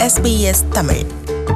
SBS Tamil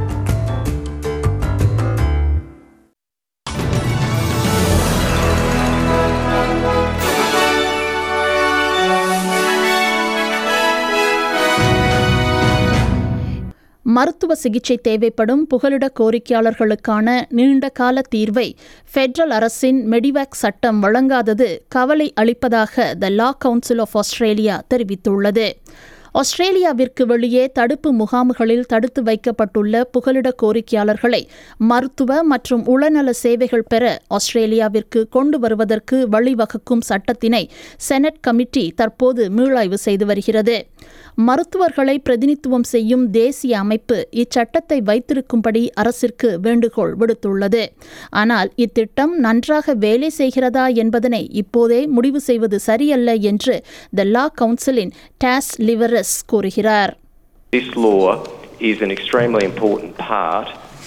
மருத்துவ சிகிச்சை தேவைப்படும் புகலிட கோரிக்கையாளர்களுக்கான நீண்டகால தீர்வை ஃபெடரல் அரசின் மெடிவேக் சட்டம் வழங்காதது கவலை அளிப்பதாக the law council of Australia தெரிவித்துள்ளது ஆஸ்திரேலியாவிற்கு வெளியே தடுப்பு முகாம்களில் தடுத்து வைக்கப்பட்டுள்ள புகலிட கோரிக்கையாளர்களை மருத்துவ மற்றும் உளநல சேவைகள் பெற ஆஸ்திரேலியாவிற்கு கொண்டு வருவதற்கு வழிவகுக்கும் சட்டத்தினை செனட் கமிட்டி தற்போது மீளாய்வு செய்து வருகிறது மருத்துவர்களை பிரதிநிதித்துவம் செய்யும் தேசிய அமைப்பு இச்சட்டத்தை வைத்திருக்கும்படி அரசிற்கு வேண்டுகோள் விடுத்துள்ளது ஆனால் இத்திட்டம் நன்றாக வேலை செய்கிறதா என்பதனை இப்போதே முடிவு செய்வது சரியல்ல என்று த லா கவுன்சிலின் டாஸ் லிவரஸ் கூறுகிறார் This law is an extremely important part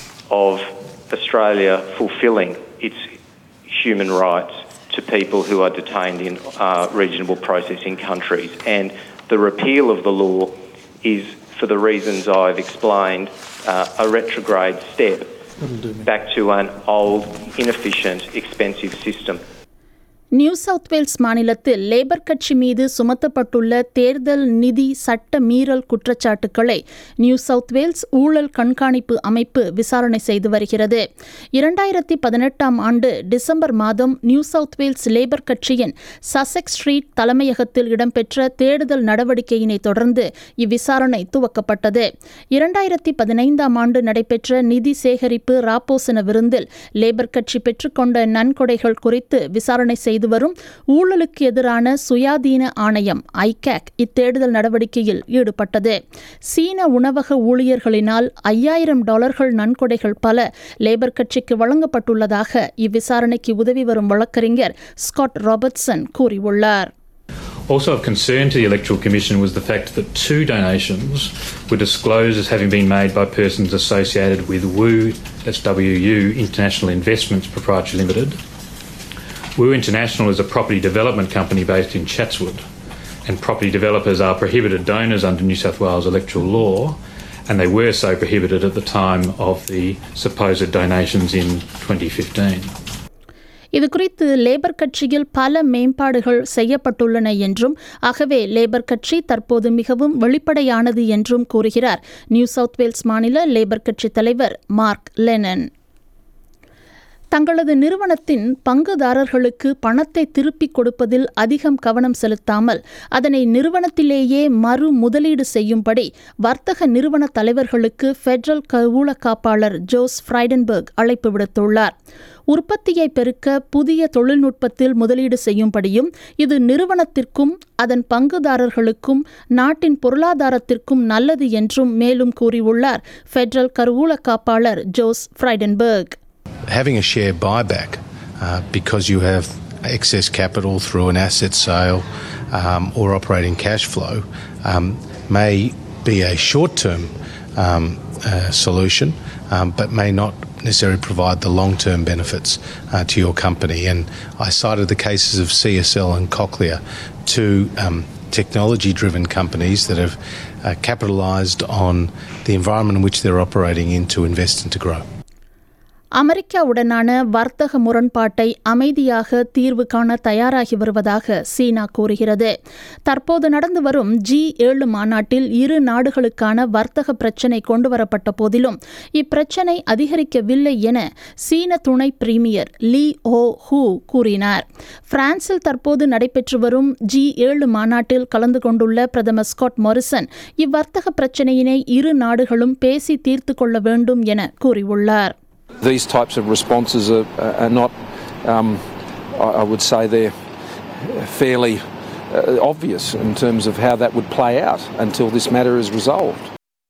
of Australia fulfilling its human rights to people who are detained in uh, reasonable processing countries. And the repeal of the law is, for the reasons I've explained, uh, a retrograde step back to an old, inefficient, expensive system. New South Wales மாநிலத்தில் Labour கட்சி மீது சுமத்தப்பட்டுள்ள தேர்தல் நிதி சட்ட மீறல் குற்றச்சாட்டுக்களை new South Wales ஊழல் கண்காணிப்பு அமைப்பு விசாரணை செய்து வருகிறது இரண்டாயிரத்தி பதினெட்டாம் ஆண்டு டிசம்பர் மாதம் நியூ சவுத் வேல்ஸ் லேபர் கட்சியின் சசெக் ஸ்ட்ரீட் தலைமையகத்தில் இடம்பெற்ற தேடுதல் நடவடிக்கையினை தொடர்ந்து இவ்விசாரணை துவக்கப்பட்டது இரண்டாயிரத்தி பதினைந்தாம் ஆண்டு நடைபெற்ற நிதி சேகரிப்பு ராப்போசன விருந்தில் லேபர் கட்சி பெற்றுக்கொண்ட நன்கொடைகள் குறித்து விசாரணை செய்து செய்து வரும் ஊழலுக்கு எதிரான சுயாதீன ஆணையம் ஐகேக் இத்தேடுதல் நடவடிக்கையில் ஈடுபட்டது சீன உணவக ஊழியர்களினால் ஐயாயிரம் டாலர்கள் நன்கொடைகள் பல லேபர் கட்சிக்கு வழங்கப்பட்டுள்ளதாக இவ்விசாரணைக்கு உதவி வரும் வழக்கறிஞர் ஸ்காட் ராபர்ட்சன் கூறியுள்ளார் Also of concern to the Electoral Commission was the fact that two donations were disclosed as having been made by persons associated with WU, that's WU International Investments Proprietary Limited, Wu International is a property development company based in Chatswood, and property developers are prohibited donors under New South Wales electoral law, and they were so prohibited at the time of the supposed donations in 2015. இதுகுறித்து labour கட்சியில் பல மேம்பாடுகள் செய்யப்பட்டுள்ளன என்றும் ஆகவே labour கட்சி தற்போது மிகவும் வெளிப்படையானது என்றும் கூறுகிறார் நியூ சவுத் வேல்ஸ் மாநில லேபர் கட்சி தலைவர் மார்க் லெனன் தங்களது நிறுவனத்தின் பங்குதாரர்களுக்கு பணத்தை திருப்பிக் கொடுப்பதில் அதிகம் கவனம் செலுத்தாமல் அதனை நிறுவனத்திலேயே மறு முதலீடு செய்யும்படி வர்த்தக நிறுவன தலைவர்களுக்கு ஃபெடரல் கவுள காப்பாளர் ஜோஸ் ஃப்ரைடன்பர்க் அழைப்பு விடுத்துள்ளார் உற்பத்தியை பெருக்க புதிய தொழில்நுட்பத்தில் முதலீடு செய்யும்படியும் இது நிறுவனத்திற்கும் அதன் பங்குதாரர்களுக்கும் நாட்டின் பொருளாதாரத்திற்கும் நல்லது என்றும் மேலும் கூறியுள்ளார் ஃபெடரல் கருவூல காப்பாளர் Josh Frydenberg having a share buyback uh, because you have excess capital through an asset sale um, or operating cash flow um, may be a short term um, uh, solution, but may not necessarily provide the long term benefits uh, to your company. And I cited the cases of CSL and Cochlear, two technology driven companies that have uh, capitalised on the environment in which they're operating in to invest and to grow. அமெரிக்காவுடனான வர்த்தக முரண்பாட்டை அமைதியாக தீர்வு காண தயாராகி வருவதாக சீனா கூறுகிறது தற்போது நடந்து வரும் ஜி ஏழு மாநாட்டில் இரு நாடுகளுக்கான வர்த்தக பிரச்சினை கொண்டுவரப்பட்ட போதிலும் இப்பிரச்சினை அதிகரிக்கவில்லை என சீன துணை பிரீமியர் லீ ஹோ ஹூ கூறினார் பிரான்சில் தற்போது நடைபெற்று வரும் ஜி ஏழு மாநாட்டில் கலந்து கொண்டுள்ள பிரதமர் ஸ்காட் மொரிசன் இவ்வர்த்தக பிரச்சினையினை இரு நாடுகளும் பேசி தீர்த்து கொள்ள வேண்டும் என கூறியுள்ளார் These types of responses are, are not, um, I, I would say, they're fairly uh, obvious in terms of how that would play out until this matter is resolved.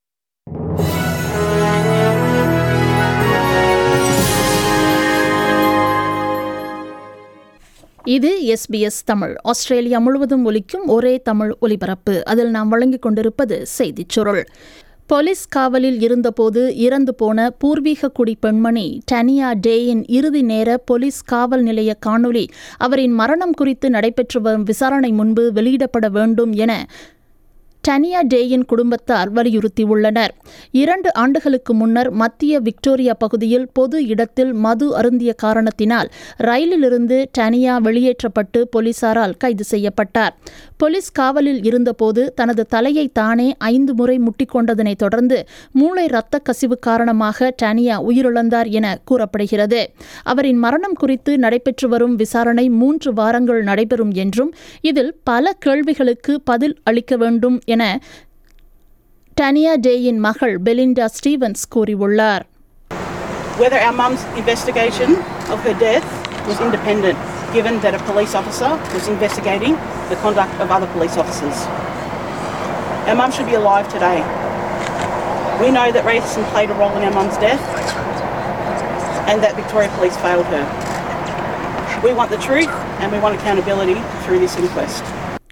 இது SBS Tamil Australia முழுவதும் ஒலிக்கும் ஒரே தமிழ் ஒலிபரப்பு அதில் நாம் வழங்கிக் கொண்டிருப்பது செய்திச் சுருள் போலீஸ் காவலில் இருந்தபோது இறந்து போன பூர்வீக குடி பெண்மணி டனியா டேயின் இறுதி நேர போலீஸ் காவல் நிலைய காணொலி அவரின் மரணம் குறித்து நடைபெற்று வரும் விசாரணை முன்பு வெளியிடப்பட வேண்டும் என டனியா டேயின் குடும்பத்தார் வலியுறுத்தியுள்ளனர் இரண்டு ஆண்டுகளுக்கு முன்னர் மத்திய விக்டோரியா பகுதியில் பொது இடத்தில் மது அருந்திய காரணத்தினால் ரயிலிலிருந்து டனியா வெளியேற்றப்பட்டு போலீசாரால் கைது செய்யப்பட்டார் போலீஸ் காவலில் இருந்தபோது தனது தலையை தானே ஐந்து முறை முட்டிக்கொண்டதனைத் தொடர்ந்து மூளை இரத்த கசிவு காரணமாக டானியா உயிரிழந்தார் என கூறப்படுகிறது அவரின் மரணம் குறித்து நடைபெற்று வரும் விசாரணை மூன்று வாரங்கள் நடைபெறும் என்றும் இதில் பல கேள்விகளுக்கு பதில் அளிக்க வேண்டும் என டானியா டேயின் மகள் பெலிண்டா ஸ்டீவன்ஸ் கூறியுள்ளார் whether our mum's investigation of her death was independent, given that a police officer was investigating the conduct of other police officers. Our mum should be alive today. We know that racism played a role in our mum's death and that Victoria Police failed her. We want the truth and we want accountability through this inquest.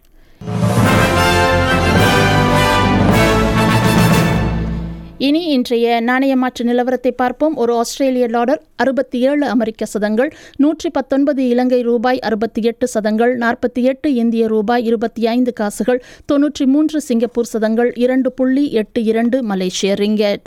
இனி இன்றைய நாணய மாற்று நிலவரத்தை பார்ப்போம் ஒரு ஆஸ்திரேலிய dollar அறுபத்தி ஏழு அமெரிக்க சதங்கள் நூற்றி பத்தொன்பது இலங்கை ரூபாய் அறுபத்தி எட்டு சதங்கள் நாற்பத்தி எட்டு இந்திய ரூபாய் இருபத்தி ஐந்து காசுகள் தொன்னூற்றி மூன்று சிங்கப்பூர் சதங்கள் இரண்டு புள்ளி எட்டு இரண்டு மலேசிய ரிங்கெட்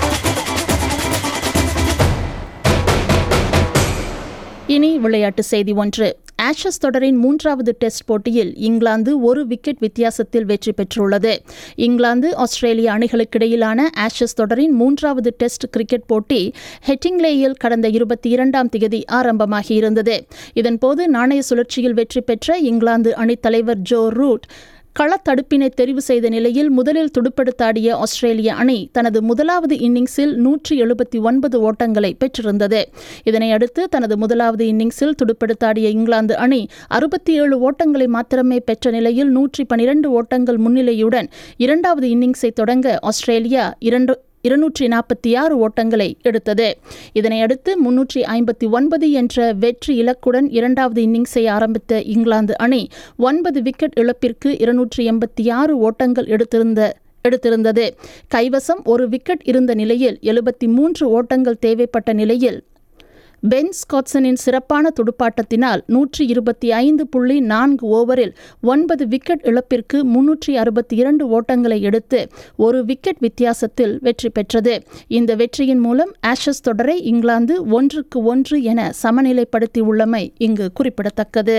இனி விளையாட்டு செய்தி ஒன்று ஆஷஸ் தொடரின் மூன்றாவது டெஸ்ட் போட்டியில் இங்கிலாந்து ஒரு விக்கெட் வித்தியாசத்தில் வெற்றி பெற்றுள்ளது இங்கிலாந்து ஆஸ்திரேலிய அணிகளுக்கிடையிலான ஆஷஸ் தொடரின் மூன்றாவது டெஸ்ட் கிரிக்கெட் போட்டி ஹெட்டிங்லேயில் கடந்த இருபத்தி இரண்டாம் திகதி ஆரம்பமாகியிருந்தது இதன்போது நாணய சுழற்சியில் வெற்றி பெற்ற இங்கிலாந்து அணித்தலைவர் ஜோ ரூட் களத்தடுப்பினை தெரிவு செய்த நிலையில் முதலில் துடுப்படுத்தாடிய ஆஸ்திரேலிய அணி தனது முதலாவது இன்னிங்ஸில் நூற்றி எழுபத்தி ஒன்பது ஓட்டங்களை பெற்றிருந்தது இதனையடுத்து தனது முதலாவது இன்னிங்ஸில் துடுப்படுத்தாடிய இங்கிலாந்து அணி அறுபத்தி ஏழு ஓட்டங்களை மாத்திரமே பெற்ற நிலையில் நூற்றி பனிரெண்டு ஓட்டங்கள் முன்னிலையுடன் இரண்டாவது இன்னிங்ஸை தொடங்க ஆஸ்திரேலியா இரண்டு இருநூற்றி நாற்பத்தி ஆறு ஓட்டங்களை எடுத்தது இதனையடுத்து முன்னூற்றி ஐம்பத்தி ஒன்பது என்ற வெற்றி இலக்குடன் இரண்டாவது இன்னிங்ஸை ஆரம்பித்த இங்கிலாந்து அணி ஒன்பது விக்கெட் இழப்பிற்கு இருநூற்றி எண்பத்தி ஆறு ஓட்டங்கள் எடுத்திருந்த எடுத்திருந்தது கைவசம் ஒரு விக்கெட் இருந்த நிலையில் எழுபத்தி மூன்று ஓட்டங்கள் தேவைப்பட்ட நிலையில் பென் ஸ்காட்சனின் சிறப்பான துடுப்பாட்டத்தினால் நூற்றி இருபத்தி ஐந்து புள்ளி நான்கு ஓவரில் ஒன்பது விக்கெட் இழப்பிற்கு முன்னூற்றி அறுபத்தி இரண்டு ஓட்டங்களை எடுத்து ஒரு விக்கெட் வித்தியாசத்தில் வெற்றி பெற்றது இந்த வெற்றியின் மூலம் ஆஷஸ் தொடரை இங்கிலாந்து ஒன்றுக்கு ஒன்று என சமநிலைப்படுத்தியுள்ளமை இங்கு குறிப்பிடத்தக்கது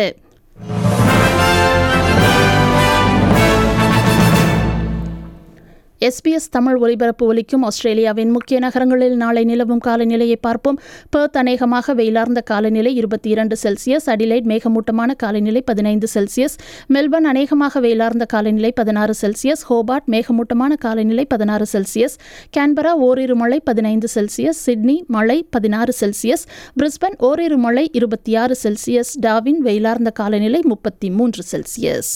எஸ்பிஎஸ் தமிழ் ஒலிபரப்பு ஒலிக்கும் ஆஸ்திரேலியாவின் முக்கிய நகரங்களில் நாளை நிலவும் காலநிலையை பார்ப்போம் பெர்த் அநேகமாக வெயிலார்ந்த காலநிலை இருபத்தி இரண்டு செல்சியஸ் அடிலைட் மேகமூட்டமான காலநிலை பதினைந்து செல்சியஸ் மெல்பர்ன் அநேகமாக வெயிலார்ந்த காலநிலை பதினாறு செல்சியஸ் ஹோபார்ட் மேகமூட்டமான காலநிலை பதினாறு செல்சியஸ் கேன்பரா ஓரிரு மழை பதினைந்து செல்சியஸ் சிட்னி மழை பதினாறு செல்சியஸ் பிரிஸ்பன் ஓரிரு மழை இருபத்தி ஆறு செல்சியஸ் டாவின் வெயிலார்ந்த காலநிலை முப்பத்தி மூன்று செல்சியஸ்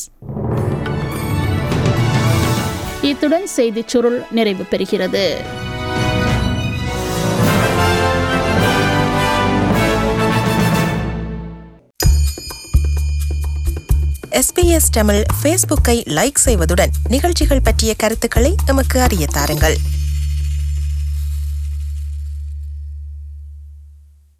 இத்துடன் செய்திச் சுருள் நிறைவு பெறுகிறது எஸ்பிஎஸ் தமிழ் ஃபேஸ்புக்கை லைக் செய்வதுடன் நிகழ்ச்சிகள் பற்றிய கருத்துக்களை எமக்கு அறிய தாருங்கள்